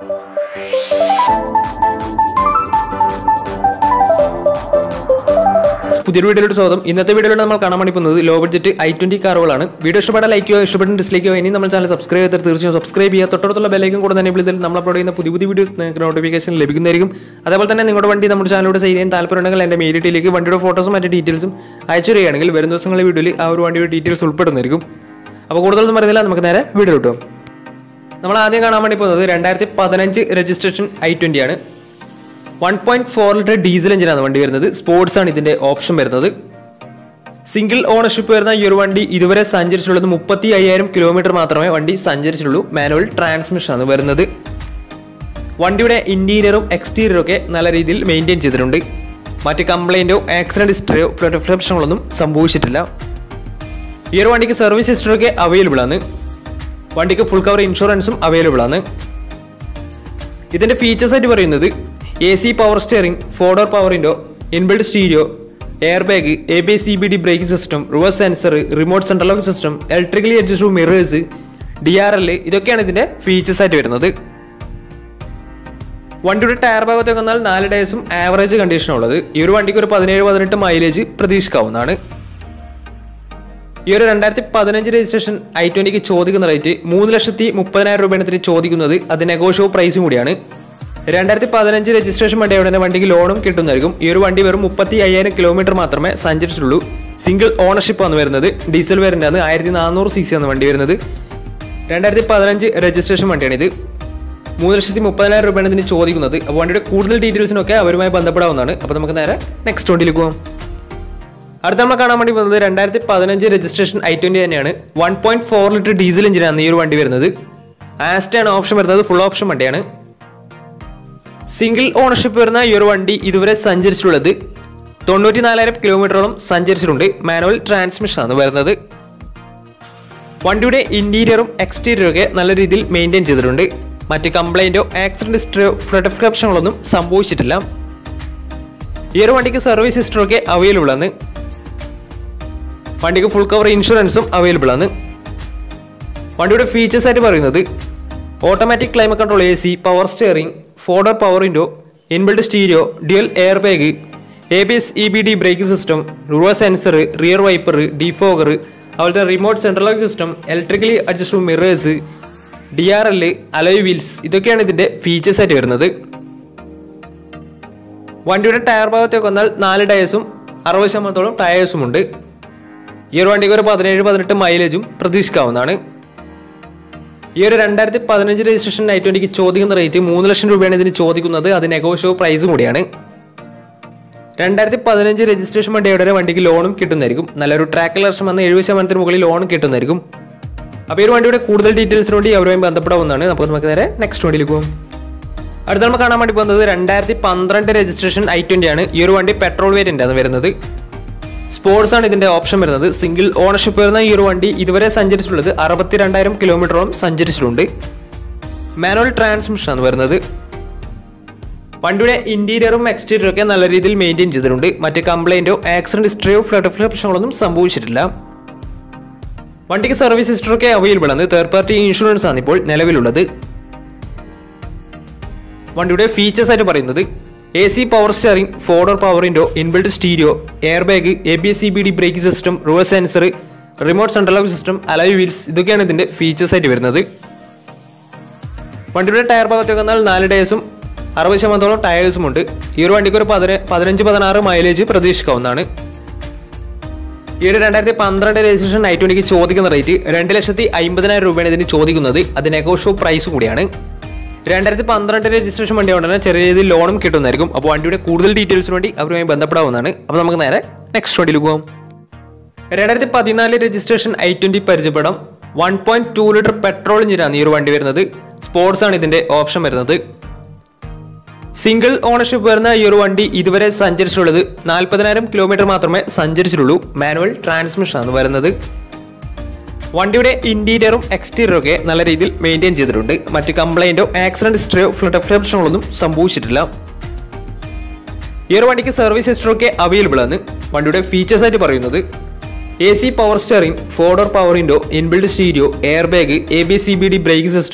പുതിയൊരു വീഡിയോയുടെ സ്വാഗതം ഇന്നത്തെ വീഡിയോയിൽ നമ്മൾ കാണാൻ വേണ്ടി പോകുന്നത് ലോ ബഡ്ജറ്റ് ഐ ട്വന്റി കാറുകളാണ് വീഡിയോ ഇഷ്ടപ്പെട്ടാൽ ലൈക്ക് ചെയ്യുക ഇഷ്ടപ്പെട്ട ഡിസ്ലൈക്ക് ചെയ്യുക ഇനി നമ്മൾ ചാനൽ സബ്സ്ക്രൈബ് ചെയ്താൽ തീർച്ചയായും സബ്സ്ക്രൈബ് ചെയ്യുക തൊട്ടടുത്തുള്ള ബെലൈക്കും കൂടെ തന്നെ വിളിച്ചാൽ നമ്മൾ അപ്ലോഡ് ചെയ്യുന്ന പുതിയ പുതിയ വീഡിയോസ് നിങ്ങൾക്ക് നോട്ടിഫിക്കേഷൻ ലഭിക്കുന്നതായിരിക്കും അതേപോലെ തന്നെ നിങ്ങളുടെ വണ്ടി നമ്മുടെ ചാനലിലൂടെ സെയിൽ ചെയ്യാൻ താല്പര്യമുണ്ടെങ്കിൽ എൻ്റെ മെയിൽ ഐഡിയിലേക്ക് വണ്ടിയുടെ ഫോട്ടോസും മറ്റു ഡീറ്റെയിൽസും അയച്ചു തരികയാണെങ്കിൽ വരും ദിവസങ്ങളിലെ വീഡിയോയിൽ ആ ഒരു വണ്ടിയുടെ ഡീറ്റെയിൽസ് ഉൾപ്പെടുന്നതായിരിക്കും അപ്പോൾ കൂടുതലൊന്നും പറയുന്നില്ല നമുക്ക് നേരെ വീഡിയോ കിട്ടും നമ്മൾ ആദ്യം കാണാൻ വേണ്ടി പോകുന്നത് രണ്ടായിരത്തി പതിനഞ്ച് രജിസ്ട്രേഷൻ ഐ ട്വൻ്റി ആണ് one point four litre diesel എഞ്ചിനാണ് വണ്ടി വരുന്നത് സ്പോർട്സ് ആണ് ഇതിന്റെ ഓപ്ഷൻ വരുന്നത് സിംഗിൾ ഓണർഷിപ്പ് വരുന്ന ഈ ഒരു വണ്ടി ഇതുവരെ സഞ്ചരിച്ചിട്ടുള്ളത് മുപ്പത്തി അയ്യായിരം കിലോമീറ്റർ മാത്രമേ വണ്ടി സഞ്ചരിച്ചിട്ടുള്ളൂ മാനുവൽ ട്രാൻസ്മിഷൻ ആണ് വരുന്നത് വണ്ടിയുടെ ഇന്റീരിയറും എക്സ്റ്റീരിയറും ഒക്കെ നല്ല രീതിയിൽ മെയിൻറ്റെയിൻ ചെയ്തിട്ടുണ്ട് മറ്റ് കംപ്ലൈൻറ്റോ ആക്സിഡന്റ് ഹിസ്റ്ററിയോ ഫ്ലഡ് പ്രശ്നങ്ങളൊന്നും സംഭവിച്ചിട്ടില്ല ഈ ഒരു വണ്ടിക്ക് സർവീസ് ഹിസ്റ്ററി ഒക്കെ അവൈലബിൾ ആണ് വണ്ടിക്ക് ഫുൾ കവർ ഇൻഷുറൻസും അവൈലബിൾ ആണ് ഇതിന്റെ ഫീച്ചേഴ്സ് ആയിട്ട് പറയുന്നത് A C power steering four door power window inbuilt stereo air bag A B C B D braking system reverse sensor remote central lock system electrically adjustable mirrors D R L ഇതൊക്കെയാണ് ഇതിന്റെ features ആയിട്ട് വരുന്നത് വണ്ടിയുടെ tyre ഭാഗത്തേക്ക് വന്നാൽ നാല് ഡേയ്സും average കണ്ടീഷനുള്ളത് ഈ ഒരു വണ്ടിക്ക് ഒരു പതിനേഴ് പതിനെട്ട് മൈലേജ് പ്രതീക്ഷിക്കാവുന്നതാണ് ഈ ഒരു രണ്ടായിരത്തി പതിനഞ്ച് രജിസ്ട്രേഷൻ ഐ ട്വന്റിക്ക് ചോദിക്കുന്ന റേറ്റ് മൂന്ന് ലക്ഷത്തി മുപ്പതിനായിരം രൂപയാണ് ഇതിന് ചോദിക്കുന്നത് അത് നെഗോഷ്യബിൾ പ്രൈസും കൂടിയാണ് രണ്ടായിരത്തി പതിനഞ്ച് രജിസ്ട്രേഷൻ വണ്ടി ഉടനെ വണ്ടിക്ക് ലോണും കിട്ടുന്നതായിരിക്കും ഈ ഒരു വണ്ടി വെറും മുപ്പത്തി അയ്യായിരം കിലോമീറ്റർ മാത്രമേ സഞ്ചരിച്ചിട്ടുള്ളൂ സിംഗിൾ ഓണർഷിപ്പ് ആണ് വരുന്നത് ഡീസൽ വേരിൻ്റെ ആണ് ആയിരത്തി നാനൂറ് സി സി ആണ് വണ്ടി വരുന്നത് രണ്ടായിരത്തി പതിനഞ്ച് രജിസ്ട്രേഷൻ വണ്ടിയാണിത് മൂന്ന് ലക്ഷത്തി മുപ്പതിനായിരം രൂപയാണ് ഇതിന് ചോദിക്കുന്നത് അപ്പോൾ വണ്ടിയുടെ കൂടുതൽ ഡീറ്റെയിൽസിനൊക്കെ അവരുമായി ബന്ധപ്പെടാവുന്നതാണ് അപ്പോൾ നമുക്ക് നേരെ നെക്സ്റ്റ് വണ്ടിയിലേക്ക് പോകാം അടുത്ത നമ്മൾ കാണാൻ വേണ്ടി പോകുന്നത് രണ്ടായിരത്തി പതിനഞ്ച് രജിസ്ട്രേഷൻ ഐ ട്വന്റി തന്നെയാണ് one point four litre diesel എഞ്ചിനാണ് ഈ ഒരു വണ്ടി വരുന്നത് ആസ്റ്റയാണ് ഓപ്ഷൻ വരുന്നത് ഫുൾ ഓപ്ഷൻ വണ്ടിയാണ് സിംഗിൾ ഓണർഷിപ്പ് വരുന്ന ഈ ഒരു വണ്ടി ഇതുവരെ സഞ്ചരിച്ചിട്ടുള്ളത് തൊണ്ണൂറ്റി നാലായിരം കിലോമീറ്ററോളം സഞ്ചരിച്ചിട്ടുണ്ട് മാനുവൽ ട്രാൻസ്മിഷൻ ആണ് വരുന്നത് വണ്ടിയുടെ ഇന്റീരിയറും എക്സ്റ്റീരിയറും ഒക്കെ നല്ല രീതിയിൽ മെയിൻറ്റെയിൻ ചെയ്തിട്ടുണ്ട് മറ്റ് കംപ്ലൈൻറ്റോ ആക്സിഡന്റ് ഹിസ്റ്ററിയോ ഫ്ലഡ് പ്രശ്നങ്ങളൊന്നും സംഭവിച്ചിട്ടില്ല ഈ ഒരു വണ്ടിക്ക് സർവീസ് ഹിസ്റ്ററി ഒക്കെ അവൈലബിൾ ആണ് വണ്ടിക്ക് ഫുൾ കവർ ഇൻഷുറൻസും അവൈലബിൾ ആണ് വണ്ടിയുടെ ഫീച്ചേഴ്സ് ആയിട്ട് പറയുന്നത് automatic climate control A C power steering four door power window inbuilt stereo dual air bag A B S E B D braking system reverse sensor rear wiper defogger അതുപോലത്തെ remote central lock system electrically adjustable mirrors D R L alloy wheels ഇതൊക്കെയാണ് ഇതിൻ്റെ features ആയിട്ട് വരുന്നത് വണ്ടിയുടെ tyre ഭാഗത്തേക്ക് വന്നാൽ നാല് ടയേഴ്സും അറുപത് ശതമാനത്തോളം ടയേഴ്സും ഉണ്ട് ഈ ഒരു വണ്ടിക്ക് ഒരു പതിനേഴ് പതിനെട്ട് മൈലേജും പ്രതീക്ഷിക്കാവുന്നതാണ് ഈ ഒരു രണ്ടായിരത്തി പതിനഞ്ച് രജിസ്ട്രേഷൻ ഐ ട്വന്റിക്ക് ചോദിക്കുന്ന റേറ്റ് മൂന്ന് ലക്ഷം രൂപയാണ് ഇതിന് ചോദിക്കുന്നത് അത് നെഗോഷ്യോ പ്രൈസും കൂടിയാണ് രണ്ടായിരത്തി പതിനഞ്ച് രജിസ്ട്രേഷൻ വണ്ടിയുടെ വണ്ടിക്ക് ലോണും കിട്ടുന്നതായിരിക്കും നല്ലൊരു ട്രാക്ക് ലക്ഷം വന്ന് എഴുപത് ശതമാനത്തിന് മുകളിൽ ലോൺ കിട്ടുന്നതായിരിക്കും അപ്പോൾ ഈ ഒരു വണ്ടിയുടെ കൂടുതൽ ഡീറ്റെയിൽസിന് വേണ്ടി അവരുമായി ബന്ധപ്പെടാവുന്നതാണ് നമുക്ക് നമുക്ക് നേരെ നെക്സ്റ്റ് വണ്ടിയിലേക്ക് പോകും അടുത്ത നമ്മൾ കാണാൻ വേണ്ടി പോകുന്നത് രണ്ടായിരത്തി പന്ത്രണ്ട് രജിസ്ട്രേഷൻ ഐ ട്വന്റി ആണ് ഈ ഒരു വണ്ടി പെട്രോൾ വേരിയന്റ് ആണ് വരുന്നത് സ്പോർട്സ് ആണ് ഇതിന്റെ ഓപ്ഷൻ വരുന്നത് സിംഗിൾ ഓണർഷിപ്പ് വരുന്ന ഈ ഒരു വണ്ടി ഇതുവരെ സഞ്ചരിച്ചിട്ടുള്ളത് അറുപത്തിരണ്ടായിരം കിലോമീറ്ററോളം സഞ്ചരിച്ചിട്ടുണ്ട് മാനുവൽ ട്രാൻസ്മിഷൻ ആണ് വരുന്നത് വണ്ടിയുടെ ഇന്റീരിയറും എക്സ്റ്റീരിയറും ഒക്കെ നല്ല രീതിയിൽ മെയിൻറ്റെയിൻ ചെയ്തിട്ടുണ്ട് മറ്റ് കംപ്ലൈൻറ്റോ ആക്സിഡന്റ് ഹിസ്റ്ററിയോ ഫ്ലഡ് പ്രശ്നങ്ങളൊന്നും സംഭവിച്ചിട്ടില്ല വണ്ടിക്ക് സർവീസ് ഹിസ്റ്ററി ഒക്കെ അവൈലബിൾ ആണ് തേർഡ് പാർട്ടി ഇൻഷുറൻസ് ആണ് ഇപ്പോൾ നിലവിലുള്ളത് വണ്ടിയുടെ ഫീച്ചേഴ്സ് ആയിട്ട് പറയുന്നത് A C power steering four door power window inbuilt stereo air bag A B S C B D brake system reverse sensor remote central lock system alloy wheels ഇതൊക്കെയാണ് ഇതിന്റെ features ആയിട്ട് വരുന്നത് വണ്ടിയുടെ ടയർ ഭാഗത്തേക്ക് വന്നാൽ നാല് ടയേഴ്സും അറുപത് ശതമാനത്തോളം ടയേഴ്സും ഉണ്ട് ഈ ഒരു വണ്ടിക്ക് ഒരു പതിന പതിനഞ്ച് പതിനാറ് മൈലേജ് പ്രതീക്ഷിക്കാവുന്നതാണ് ഈ ഒരു രണ്ടായിരത്തി പന്ത്രണ്ട് രജിസ്ട്രേഷൻ ഐ ട്വന്റിക്ക് ചോദിക്കുന്ന റേറ്റ് രണ്ട് ലക്ഷത്തി അമ്പതിനായിരം രൂപയാണ് ഇതിന് ചോദിക്കുന്നത് അത് നെഗോഷ്യോ പ്രൈസ് കൂടിയാണ് രണ്ടായിരത്തി പന്ത്രണ്ട് രജിസ്ട്രേഷൻ വണ്ടി ഉടനെ ചെറിയ രീതിയിൽ ലോണും കിട്ടുന്നതായിരിക്കും അപ്പോൾ വണ്ടിയുടെ കൂടുതൽ ഡീറ്റെയിൽസിന് വേണ്ടി അവരുമായി ബന്ധപ്പെടാവുന്നതാണ് അപ്പോൾ നമുക്ക് നേരെ നെക്സ്റ്റ് വണ്ടിയിൽ പോകാം രണ്ടായിരത്തി പതിനാല് രജിസ്ട്രേഷൻ ഐ ട്വന്റി പരിചയപ്പെടാം one point two litre petrol എഞ്ചിനാണ് ഈ ഒരു വണ്ടി വരുന്നത് സ്പോർട്സ് ആണ് ഇതിന്റെ ഓപ്ഷൻ വരുന്നത് സിംഗിൾ ഓണർഷിപ്പ് വരുന്ന ഈ ഒരു വണ്ടി ഇതുവരെ സഞ്ചരിച്ചിട്ടുള്ളത് നാൽപ്പതിനായിരം കിലോമീറ്റർ മാത്രമേ സഞ്ചരിച്ചിട്ടുള്ളൂ മാനുവൽ ട്രാൻസ്മിഷൻ ആണ് വരുന്നത് വണ്ടിയുടെ ഇന്റീരിയറും എക്സ്റ്റീരിയറും ഒക്കെ നല്ല രീതിയിൽ മെയിൻറ്റെയിൻ ചെയ്തിട്ടുണ്ട് മറ്റ് കംപ്ലൈൻറ്റോ ആക്സിഡന്റ് ഹിസ്റ്ററിയോ ഫ്ലഡ് പ്രശ്നങ്ങളൊന്നും സംഭവിച്ചിട്ടില്ല ഈ ഒരു വണ്ടിക്ക് സർവീസ് ഹിസ്റ്ററി ഒക്കെ അവൈലബിൾ ആണ് വണ്ടിയുടെ ഫീച്ചേഴ്സ് ആയിട്ട് പറയുന്നത് A C power steering four door power window inbuilt stereo air bag A B C B D brake system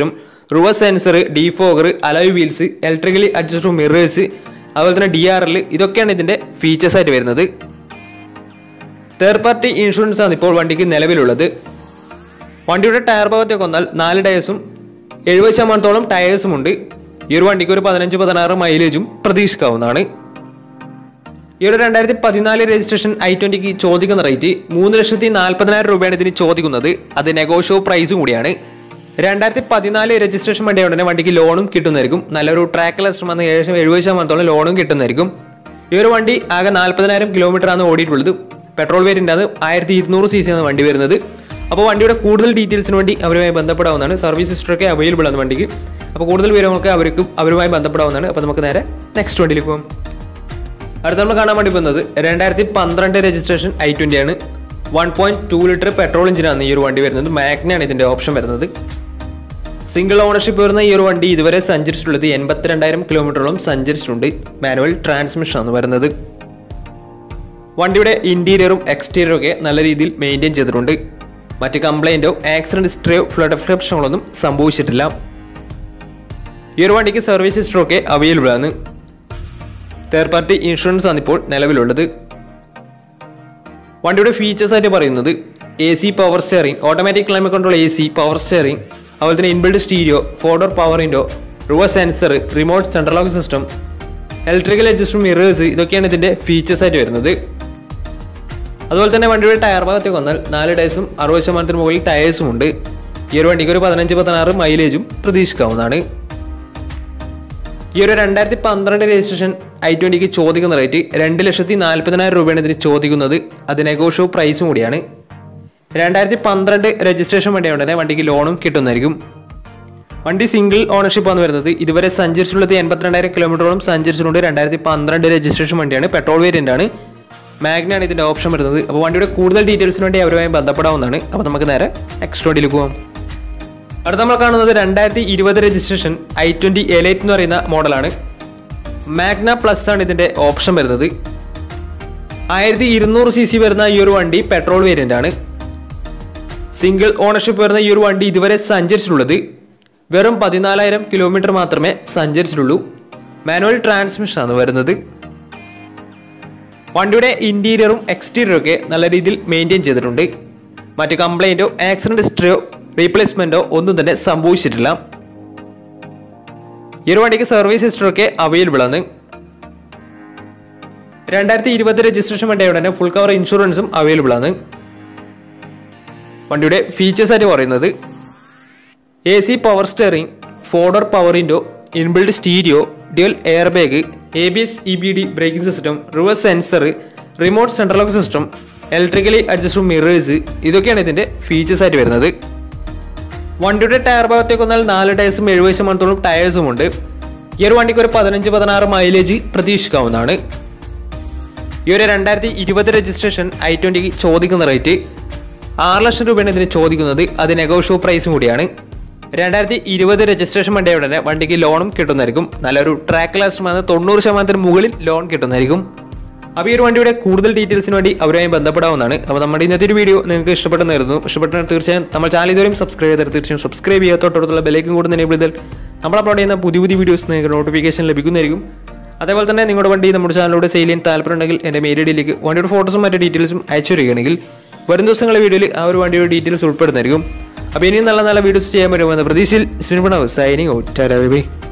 reverse sensor defogger alloy wheels electrically adjust mirrors അതുപോലെ തന്നെ ഡി ആർ എൽ ഇതൊക്കെയാണ് ഇതിൻ്റെ features ആയിട്ട് വരുന്നത് third party insurance ആണ് ഇപ്പോൾ വണ്ടിക്ക് നിലവിലുള്ളത് വണ്ടിയുടെ ടയർ ഭാഗത്തേക്ക് വന്നാൽ നാല് ടയേഴ്സും എഴുപത് ശതമാനത്തോളം ടയേഴ്സും ഉണ്ട് ഈ ഒരു വണ്ടിക്ക് ഒരു പതിനഞ്ച് പതിനാറ് മൈലേജും പ്രതീക്ഷിക്കാവുന്നതാണ് ഈ ഒരു രണ്ടായിരത്തി പതിനാല് രജിസ്ട്രേഷൻ ഐ ട്വന്റിക്ക് ചോദിക്കുന്ന റേറ്റ് മൂന്ന് ലക്ഷത്തി നാൽപ്പതിനായിരം രൂപയാണ് ഇതിന് ചോദിക്കുന്നത് അത് നെഗോഷ്യോ പ്രൈസും കൂടിയാണ് രണ്ടായിരത്തി പതിനാല് രജിസ്ട്രേഷൻ വണ്ടി ഉടനെ വണ്ടിക്ക് ലോണും കിട്ടുന്നതായിരിക്കും നല്ലൊരു ട്രാക്ക് ലസ്റ്റർ വന്ന് ഏകദേശം എഴുപത് ശതമാനത്തോളം ലോണും കിട്ടുന്നതായിരിക്കും ഈ ഒരു വണ്ടി ആകെ നാൽപ്പതിനായിരം കിലോമീറ്റർ ആണ് ഓടിയിട്ടുള്ളത് പെട്രോൾ വേരിയൻ്റ് ആണ് ആയിരത്തി ഇരുന്നൂറ് സി സി ആണ് വണ്ടി വരുന്നത് അപ്പോൾ വണ്ടിയുടെ കൂടുതൽ ഡീറ്റെയിൽസിന് വേണ്ടി അവരുമായി ബന്ധപ്പെടാവുന്നതാണ് സർവീസ് ഹിസ്റ്ററൊക്കെ അവൈലബിൾ ആണ് വണ്ടിക്ക് അപ്പോൾ കൂടുതൽ വിവരങ്ങൾക്ക് അവർക്ക് അവരുമായി ബന്ധപ്പെടാവുന്നതാണ് അപ്പോൾ നമുക്ക് നേരെ നെക്സ്റ്റ് വണ്ടിയിൽ പോകും അടുത്ത നമ്മൾ കാണാൻ വേണ്ടി പോകുന്നത് രണ്ടായിരത്തി പന്ത്രണ്ട് രജിസ്ട്രേഷൻ ഐ ട്വൻ്റി ആണ് one point two litre petrol എഞ്ചിനാണ് ഈ ഒരു വണ്ടി വരുന്നത് മാഗ്നയാണ് ഇതിൻ്റെ ഓപ്ഷൻ വരുന്നത് സിംഗിൾ ഓണർഷിപ്പ് വരുന്ന ഈ ഒരു വണ്ടി ഇതുവരെ സഞ്ചരിച്ചിട്ടുള്ളത് എൺപത്തിരണ്ടായിരം കിലോമീറ്ററോളം സഞ്ചരിച്ചിട്ടുണ്ട് മാനുവൽ ട്രാൻസ്മിഷൻ ആണ് വരുന്നത് വണ്ടിയുടെ ഇന്റീരിയറും എക്സ്റ്റീരിയറും ഒക്കെ നല്ല രീതിയിൽ മെയിൻറ്റെയിൻ ചെയ്തിട്ടുണ്ട് മറ്റ് കംപ്ലൈൻറ്റോ ആക്സിഡന്റ് ഹിസ്റ്ററിയോ ഫ്ലഡ് പ്രശ്നങ്ങളൊന്നും സംഭവിച്ചിട്ടില്ല ഈ ഒരു വണ്ടിക്ക് സർവീസ് ഹിസ്റ്ററി ഒക്കെ അവൈലബിൾ ആണ് തേർഡ് പാർട്ടി ഇൻഷുറൻസ് ആണ് ഇപ്പോൾ നിലവിലുള്ളത് വണ്ടിയുടെ ഫീച്ചേഴ്സ് ആയിട്ട് പറയുന്നത് A C power steering automatic climate control A C power steering അതുപോലെ തന്നെ inbuilt stereo four door power window reverse sensor remote central lock system electrical adjustment mirrors ഇതൊക്കെയാണ് ഇതിന്റെ ഫീച്ചേഴ്സ് ആയിട്ട് വരുന്നത് അതുപോലെ തന്നെ വണ്ടിയുടെ ടയർ ഭാഗത്തേക്ക് വന്നാൽ നാല് ടയേഴ്സും അറുപത് ശതമാനത്തിന് മുകളിൽ ടയേഴ്സും ഉണ്ട് ഈ ഒരു വണ്ടിക്ക് ഒരു പതിനഞ്ച് പതിനാറ് മൈലേജും പ്രതീക്ഷിക്കാവുന്നതാണ് ഈ ഒരു രണ്ടായിരത്തി പന്ത്രണ്ട് രജിസ്ട്രേഷൻ ഐ ട്വന്റിക്ക് ചോദിക്കുന്ന റേറ്റ് രണ്ട് ലക്ഷത്തി നാൽപ്പതിനായിരം രൂപയാണ് ഇതിന് ചോദിക്കുന്നത് അത് നെഗോഷ്യോ പ്രൈസും കൂടിയാണ് രണ്ടായിരത്തി പന്ത്രണ്ട് രജിസ്ട്രേഷൻ വണ്ടിയായതുകൊണ്ട് തന്നെ വണ്ടിക്ക് ലോണും കിട്ടുന്നതായിരിക്കും വണ്ടി സിംഗിൾ ഓണർഷിപ്പ് ആണ് വരുന്നത് ഇതുവരെ സഞ്ചരിച്ചിട്ടുള്ളത് എൺപത്തിരണ്ടായിരം കിലോമീറ്ററോളം സഞ്ചരിച്ചിട്ടുണ്ട് രണ്ടായിരത്തി പന്ത്രണ്ട് രജിസ്ട്രേഷൻ വണ്ടിയാണ് പെട്രോൾ വേരിയൻ്റ് ആണ് മാഗ്നാണ് ഇതിൻ്റെ ഓപ്ഷൻ വരുന്നത് അപ്പോൾ വണ്ടിയുടെ കൂടുതൽ ഡീറ്റെയിൽസിന് വേണ്ടി അവരുമായി ബന്ധപ്പെടാവുന്നതാണ് അപ്പോൾ നമുക്ക് നേരെ നെക്സ്റ്റ് വണ്ടിയിലേക്ക് പോകാം അടുത്ത നമ്മൾ കാണുന്നത് രണ്ടായിരത്തി ഇരുപത് രജിസ്ട്രേഷൻ ഐ ട്വന്റി എലൈറ്റ് എന്ന് പറയുന്ന മോഡലാണ് മാഗ്ന പ്ലസ് ആണ് ഇതിന്റെ ഓപ്ഷൻ വരുന്നത് ആയിരത്തി ഇരുന്നൂറ് സി സി വരുന്ന ഈ ഒരു വണ്ടി പെട്രോൾ വേരിയന്റ് ആണ് സിംഗിൾ ഓണർഷിപ്പ് വരുന്ന ഈ ഒരു വണ്ടി ഇതുവരെ സഞ്ചരിച്ചിട്ടുള്ളത് വെറും പതിനാലായിരം കിലോമീറ്റർ മാത്രമേ സഞ്ചരിച്ചിട്ടുള്ളൂ മാനുവൽ ട്രാൻസ്മിഷൻ ആണ് വരുന്നത് വണ്ടിയുടെ ഇന്റീരിയറും എക്സ്റ്റീരിയറും ഒക്കെ നല്ല രീതിയിൽ മെയിൻറ്റെയിൻ ചെയ്തിട്ടുണ്ട് മറ്റ് കംപ്ലൈൻറ്റോ ആക്സിഡന്റ് ഹിസ്റ്ററിയോ റീപ്ലേസ്മെന്റോ ഒന്നും തന്നെ സംഭവിച്ചിട്ടില്ല ഈ ഒരു വണ്ടിക്ക് സർവീസ് ഹിസ്റ്ററി ഒക്കെ അവൈലബിൾ ആണ് രണ്ടായിരത്തി ഇരുപത് രജിസ്ട്രേഷൻ വണ്ടിയുടെ തന്നെ ഫുൾ കവർ ഇൻഷുറൻസും അവൈലബിൾ ആണ് വണ്ടിയുടെ ഫീച്ചേഴ്സ് ആയിട്ട് പറയുന്നത് A C power steering four door power window inbuilt stereo dual air bag A B S E B D braking system reverse sensor remote central lock system electrically adjust mirrors ഇതൊക്കെയാണ് ഇതിന്റെ features ആയിട്ട് വരുന്നത് വണ്ടിയുടെ tyre ഭാഗത്തേക്ക് വന്നാൽ നാല് ടയേഴ്സും എഴുപത് ശതമാനത്തോളം ടയേഴ്സും ഉണ്ട് ഈ ഒരു വണ്ടിക്ക് ഒരു പതിനഞ്ച് പതിനാറ് മൈലേജ് പ്രതീക്ഷിക്കാവുന്നതാണ് ഈ ഒരു രണ്ടായിരത്തി ഇരുപത് രജിസ്ട്രേഷൻ ഐ ട്വന്റിക്ക് ചോദിക്കുന്ന റേറ്റ് ആറ് ലക്ഷം രൂപയാണ് ഇതിന് ചോദിക്കുന്നത് അത് നെഗോഷ്യോ പ്രൈസും കൂടിയാണ് രണ്ടായിരത്തി ഇരുപത് രജിസ്ട്രേഷൻ വണ്ടിയ ഉടനെ വണ്ടിക്ക് ലോണും കിട്ടുന്നതായിരിക്കും നല്ലൊരു ട്രാക്ക് ലാസ്റ്റമാണ് തൊണ്ണൂറ് ശതമാനത്തിന് മുകളിൽ ലോൺ കിട്ടുന്നതായിരിക്കും അപ്പോൾ ഈ ഒരു വണ്ടിയുടെ കൂടുതൽ ഡീറ്റെയിൽസിന് വേണ്ടി അവരുമായി ബന്ധപ്പെടാവുന്നതാണ് അപ്പോൾ നമ്മുടെ ഇന്നത്തെ ഒരു വീഡിയോ നിങ്ങൾക്ക് ഇഷ്ടപ്പെടുന്നതായിരുന്നു ഇഷ്ടപ്പെട്ടാൽ തീർച്ചയായും നമ്മൾ ചാനൽ ഇതുവരെയും സബ്സ്ക്രൈബ് ചെയ്താൽ തീർച്ചയായും സബ്സ്ക്രൈബ് ചെയ്യുക തൊട്ടടുത്തുള്ള ബെലേക്കും കൂടെ എനേബിൾ ചെയ്താൽ നമ്മൾ അപ്ലോഡ് ചെയ്യുന്ന പുതിയ പുതിയ വീഡിയോസ് നിങ്ങൾക്ക് നോട്ടിഫിക്കേഷൻ ലഭിക്കുന്നതായിരിക്കും അതേപോലെ തന്നെ നിങ്ങളുടെ വണ്ടി നമ്മുടെ ചാനലിലൂടെ സെയിൽ ചെയ്യാൻ താല്പര്യമുണ്ടെങ്കിൽ എൻ്റെ മെയിൽ ഐഡിയിലേക്ക് വണ്ടിയുടെ ഫോട്ടോസും മറ്റു ഡീറ്റെയിൽസും അയച്ചു തരികയാണെങ്കിൽ വരും ദിവസങ്ങളിലെ വീഡിയോയിൽ ആ ഒരു വണ്ടിയുടെ ഡീറ്റെയിൽസ് ഉൾപ്പെടുന്നതായിരിക്കും അപ്പോൾ ഇനിയും നല്ല നല്ല വീഡിയോസ് ചെയ്യാൻ പറ്റുമെന്ന പ്രതീക്ഷയിൽ സ്മിൻ സൈനിങ് ഔട്ട് ബൈ